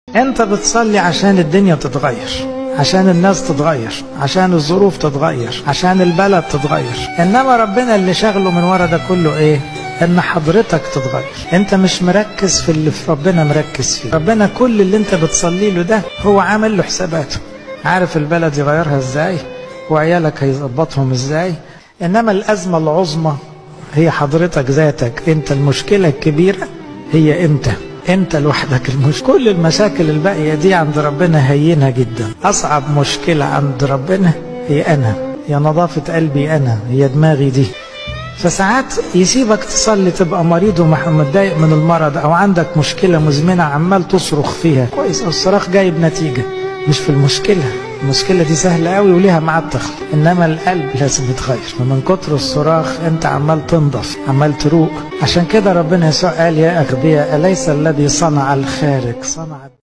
انت بتصلي عشان الدنيا تتغير عشان الناس تتغير عشان الظروف تتغير عشان البلد تتغير انما ربنا اللي شغله من ورا ده كله ايه ان حضرتك تتغير انت مش مركز في اللي في ربنا مركز فيه ربنا كل اللي انت بتصلي له ده هو عامل له حساباته عارف البلد يغيرها ازاي وعيالك هيظبطهم ازاي انما الازمه العظمى هي حضرتك ذاتك انت المشكله الكبيره هي انت انت لوحدك المش كل المشاكل الباقيه دي عند ربنا هينه جدا اصعب مشكله عند ربنا هي انا هي نظافه قلبي انا هي دماغي دي فساعات يسيبك تصلي تبقى مريض ومتضايق من المرض او عندك مشكله مزمنه عمال تصرخ فيها كويس الصراخ جايب نتيجه مش في المشكله المشكله دي سهله قوي وليها ميعاد تخلص انما القلب لازم يتغير ومن كتر الصراخ انت عمال تنضف عمال تروق عشان كده ربنا يسوع قال يا اغبياء اليس الذي صنع الخارج صنع